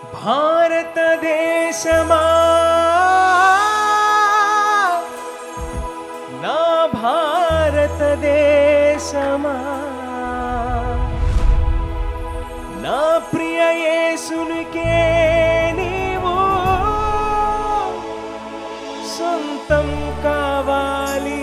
భారతదేశమా నా భారతదేశమా నా ప్రియ యేసునికే నీవు సొంతం కావాలి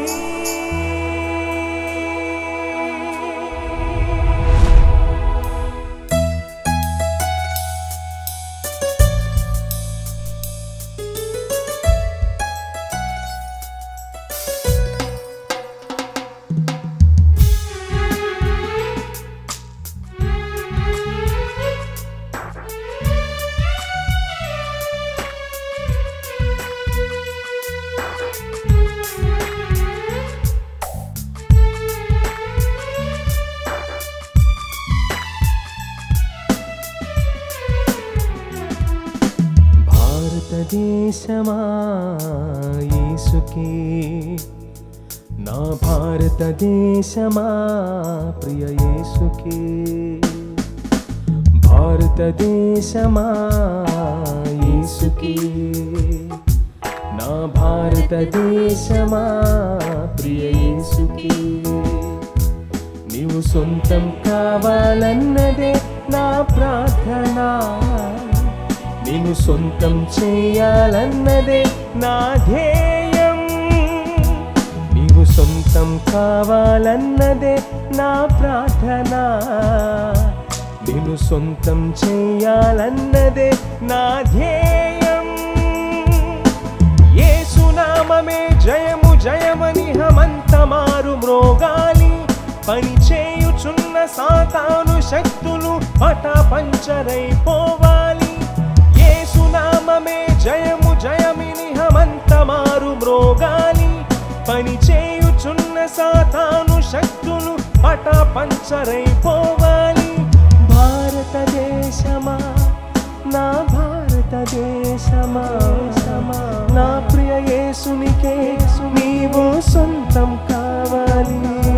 భారతదేశమా యేసుకే నా భారతదేశమా ప్రియ యేసుకే భారతదేశమా యేసుకే నా భారతదేశమా ప్రియ యేసుకే నీవు సొంతం కావాలన్నదే నా ప్రార్థన నేను సొంతం చేయాలన్నదే నా ధ్యేయం నీవు సొంతం కావాలన్నదే నా ప్రార్థన నేను సొంతం చేయాలన్నదే నా ధ్యేయం యేసునామమే జయము జయమని హమంతమారు మ్రోగాలి పని చేయుచున్న సాతాను శక్తులు పట పంచరైపోవాలి యేసునామమే జయము జయమిని హమంతమారు మ్రోగాలి పని చేయుచున్న సాతాను శక్తులు పట పంచరైపోవాలి భారతదేశమా నా భారతదేశమా నా ప్రియ యేసునికే నీవు సొంతం కావాలి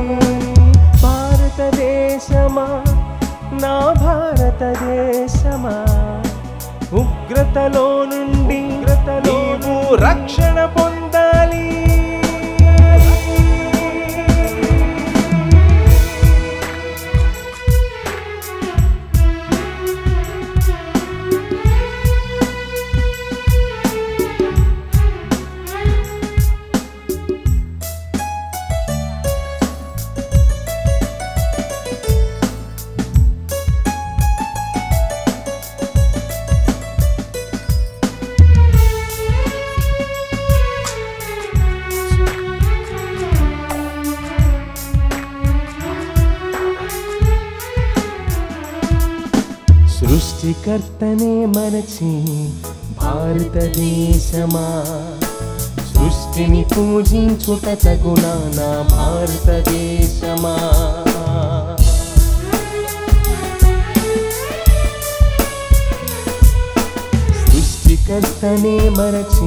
భారతదేశమా నా భారతదేశమా ఉగ్రతలో నుండి నీవు రక్షణ పొందాలి సృష్టికర్తనే మరచి భారతదేశమా సృష్టిని పూజించుట తగునా నా భారతదేశమా సృష్టికర్తనే మరచి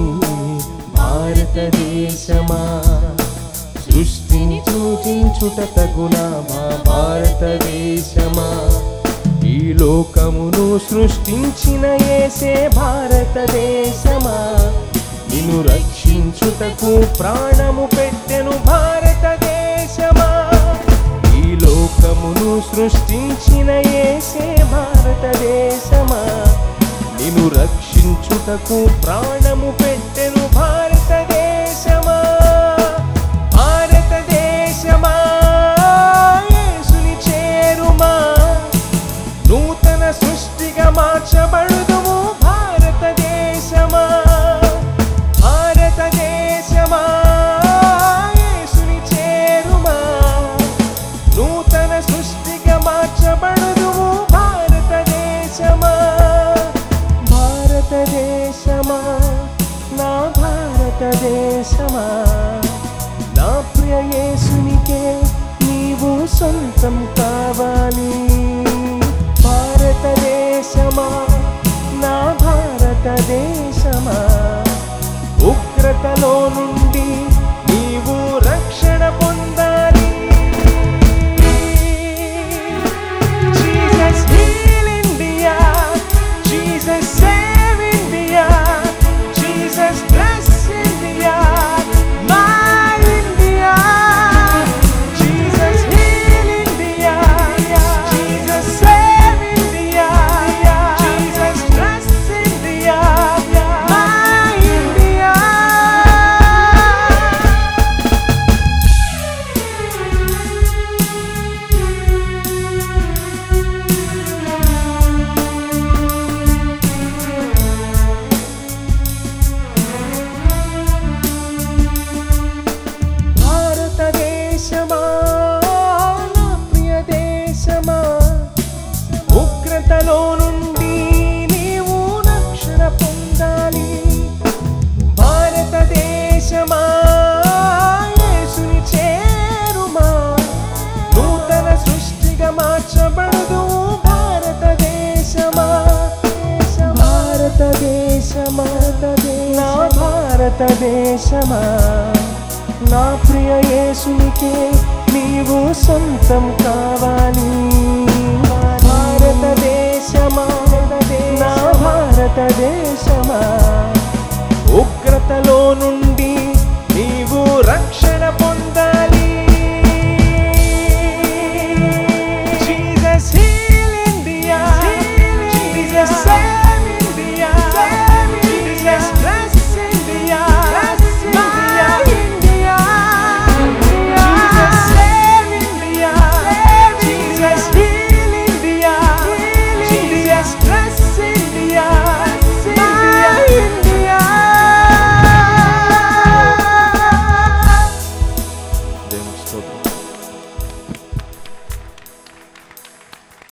భారతదేశమా సృష్టిని పూజించుట తగునా మా భారతదేశమా ఈ లోకమును సృష్టించిన ఏసే భారతదేశమా నిన్ను రక్షించుటకు ప్రాణము పెట్టెను భారతదేశమా ఈ లోకమును సృష్టించిన ఏసే భారతదేశమా నిన్ను రక్షించుటకు ప్రాణము పెట్టెను భారతదేశమా భారతదేశమా యేసుని చేరుమా నూతన సృష్టిగా మార్చబడుదుము భారతదేశమా భారతదేశమా యేసుని చేరుమా నూతన సృష్టిగా మార్చబడుదుము భారతదేశమా భారతదేశమా నా భారతదేశమా నా ప్రియ యేసునికే నీవు సొంతం కావాలి భారతదేశమా శ్రమలలో నుండి నీవు రక్షణ పొందాలి భారతదేశమా యేసుని చేరుమా నూతన సృష్టిగా మార్చబడదు భారతదేశమా భారతదేశమా నా భారతదేశమా నా ప్రియ యేసునికే నీవు సొంతం కావాలి